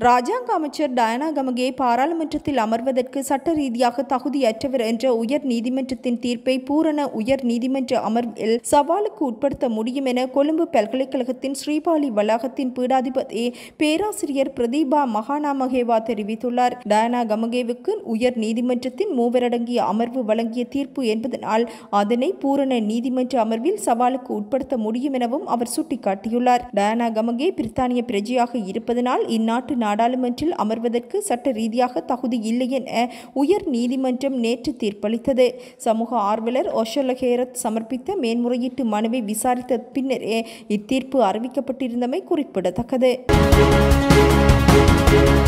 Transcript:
ராஜாங்க அமைச்சர் டயனா கமகே பாராளுமன்றத்தில் அமர்வதற்கு சட்ட ரீதியாக தகுதியற்றவர் என்ற உயர் நீதிமன்றத்தின் தீர்ப்பை பூரண உயர் நீதிமன்ற அமர்வில் சவாலுக்கு உட்படுத்த முடியும் என கொழும்பு பல்கலைக்கழகத்தின் ஸ்ரீபாலி வளாகத்தின் பீடாதிபதி பேராசிரியர் பிரதீபா மகாநாமகேவா தெரிவித்துள்ளார் டயனா கமகேவுக்கு உயர் நீதிமன்றத்தின் மூவரடங்கிய அமர்வு வழங்கிய தீர்ப்பு என்பதனால் அதனை பூரண நீதிமன்ற அமர்வில் சவாலுக்கு உட்படுத்த முடியும் எனவும் அவர் சுட்டிக்காட்டியுள்ளார் டயானா கமகே பிரித்தானிய பிரஜையாக இருப்பதனால் இந்நாட்டு நாடாளுமன்றில் அமர்வதற்கு சட்ட ரீதியாக தகுதி இல்லை என உயர் நீதிமன்றம் நேற்று தீர்ப்பளித்தது சமூக ஆர்வலர் ஒஷலஹேரத் சமர்ப்பித்த மேன்முறையீட்டு மனுவை விசாரித்த பின்னரே இத்தீர்ப்பு அறிவிக்கப்பட்டிருந்தமை குறிப்பிடத்தக்கது